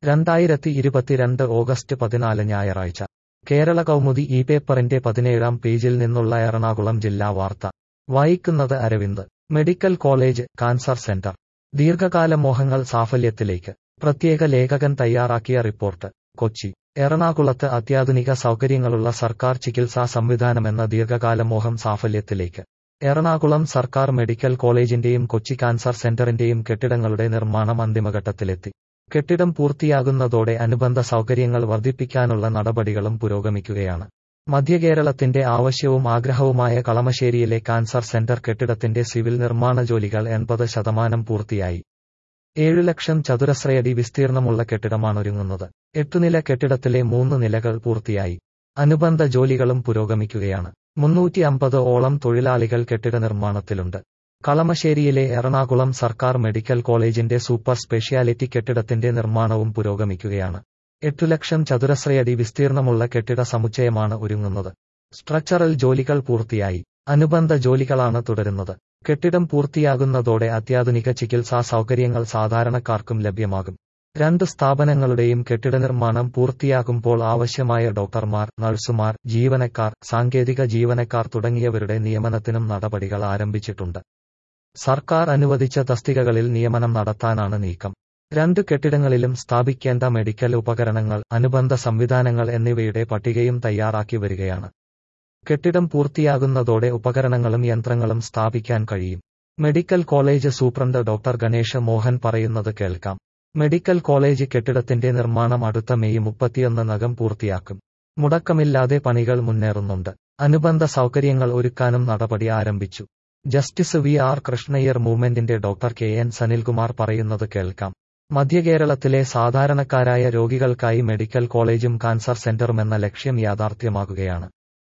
രണ്ടായിരത്തി ഇരുപത്തിരണ്ട് ഓഗസ്റ്റ് പതിനാല് ഞായറാഴ്ച കേരള കൗമുദി ഈ പേപ്പറിന്റെ പതിനേഴാം പേജിൽ നിന്നുള്ള എറണാകുളം ജില്ലാ വാർത്ത വായിക്കുന്നത് Aravind medical college cancer centre ദീർഘകാല മോഹങ്ങൾ സാഫല്യത്തിലേക്ക് പ്രത്യേക ലേഖകൻ തയ്യാറാക്കിയ റിപ്പോർട്ട് കൊച്ചി എറണാകുളത്ത് അത്യാധുനിക സൗകര്യങ്ങളുള്ള സർക്കാർ ചികിത്സാ സംവിധാനമെന്ന ദീർഘകാല മോഹം സാഫല്യത്തിലേക്ക് എറണാകുളം സർക്കാർ മെഡിക്കൽ കോളേജിന്റെയും കൊച്ചി കാൻസർ സെന്ററിന്റെയും കെട്ടിടങ്ങളുടെ നിർമ്മാണം അന്തിമഘട്ടത്തിലെത്തി കെട്ടിടം പൂർത്തിയാകുന്നതോടെ അനുബന്ധ സൗകര്യങ്ങൾ വർദ്ധിപ്പിക്കാനുള്ള നടപടികളും പുരോഗമിക്കുകയാണ് മധ്യകേരളത്തിന്റെ ആവശ്യവും ആഗ്രഹവുമായ കളമശ്ശേരിയിലെ കാൻസർ സെന്റർ കെട്ടിടത്തിന്റെ സിവിൽ നിർമ്മാണ ജോലികൾ എൺപത് ശതമാനം പൂർത്തിയായി ഏഴു ലക്ഷം ചതുരശ്രയടി വിസ്തീർണമുള്ള കെട്ടിടമാണൊരുങ്ങുന്നത് എട്ടുനില കെട്ടിടത്തിലെ മൂന്ന് നിലകൾ പൂർത്തിയായി അനുബന്ധ ജോലികളും പുരോഗമിക്കുകയാണ് മുന്നൂറ്റി അമ്പത് ഓളം തൊഴിലാളികൾ കെട്ടിട നിർമ്മാണത്തിലുണ്ട് കളമശ്ശേരിയിലെ എറണാകുളം സർക്കാർ മെഡിക്കൽ കോളേജിന്റെ സൂപ്പർ സ്പെഷ്യാലിറ്റി കെട്ടിടത്തിന്റെ നിർമ്മാണവും പുരോഗമിക്കുകയാണ് എട്ടു ലക്ഷം ചതുരശ്രയടി വിസ്തീർണമുള്ള കെട്ടിട സമുച്ചയമാണ് ഒരുങ്ങുന്നത് സ്ട്രക്ചറൽ ജോലികൾ പൂർത്തിയായി അനുബന്ധ ജോലികളാണ് തുടരുന്നത് കെട്ടിടം പൂർത്തിയാകുന്നതോടെ അത്യാധുനിക ചികിത്സാ സൗകര്യങ്ങൾ സാധാരണക്കാർക്കും ലഭ്യമാകും രണ്ട് സ്ഥാപനങ്ങളുടെയും കെട്ടിട നിർമ്മാണം പൂർത്തിയാകുമ്പോൾ ആവശ്യമായ ഡോക്ടർമാർ നഴ്സുമാർ ജീവനക്കാർ സാങ്കേതിക ജീവനക്കാർ തുടങ്ങിയവരുടെ നിയമനത്തിനും നടപടികൾ ആരംഭിച്ചിട്ടുണ്ട് സർക്കാർ അനുവദിച്ച തസ്തികകളിൽ നിയമനം നടത്താനാണ് നീക്കം രണ്ട് കെട്ടിടങ്ങളിലും സ്ഥാപിക്കേണ്ട മെഡിക്കൽ ഉപകരണങ്ങൾ അനുബന്ധ സംവിധാനങ്ങൾ എന്നിവയുടെ പട്ടികയും തയ്യാറാക്കി വരികയാണ് കെട്ടിടം പൂർത്തിയാകുന്നതോടെ ഉപകരണങ്ങളും യന്ത്രങ്ങളും സ്ഥാപിക്കാൻ കഴിയും medical college superintendent doctor Ganesh Mohan പറയുന്നത് കേൾക്കാം മെഡിക്കൽ കോളേജ് കെട്ടിടത്തിന്റെ നിർമ്മാണം അടുത്ത മെയ് മുപ്പത്തിയൊന്നിനകം പൂർത്തിയാക്കും മുടക്കമില്ലാതെ പണികൾ മുന്നേറുന്നുണ്ട് അനുബന്ധ സൗകര്യങ്ങൾ ഒരുക്കാനും നടപടി ആരംഭിച്ചു ജസ്റ്റിസ് വി ആർ കൃഷ്ണയ്യർ മൂവ്മെന്റിന്റെ ഡോക്ടർ കെ എൻ സനിൽകുമാർ പറയുന്നത് കേൾക്കാം മധ്യകേരളത്തിലെ സാധാരണക്കാരായ രോഗികൾക്കായി മെഡിക്കൽ കോളേജും കാൻസർ സെന്ററുമെന്ന ലക്ഷ്യം യാഥാർത്ഥ്യമാകുകയാണ്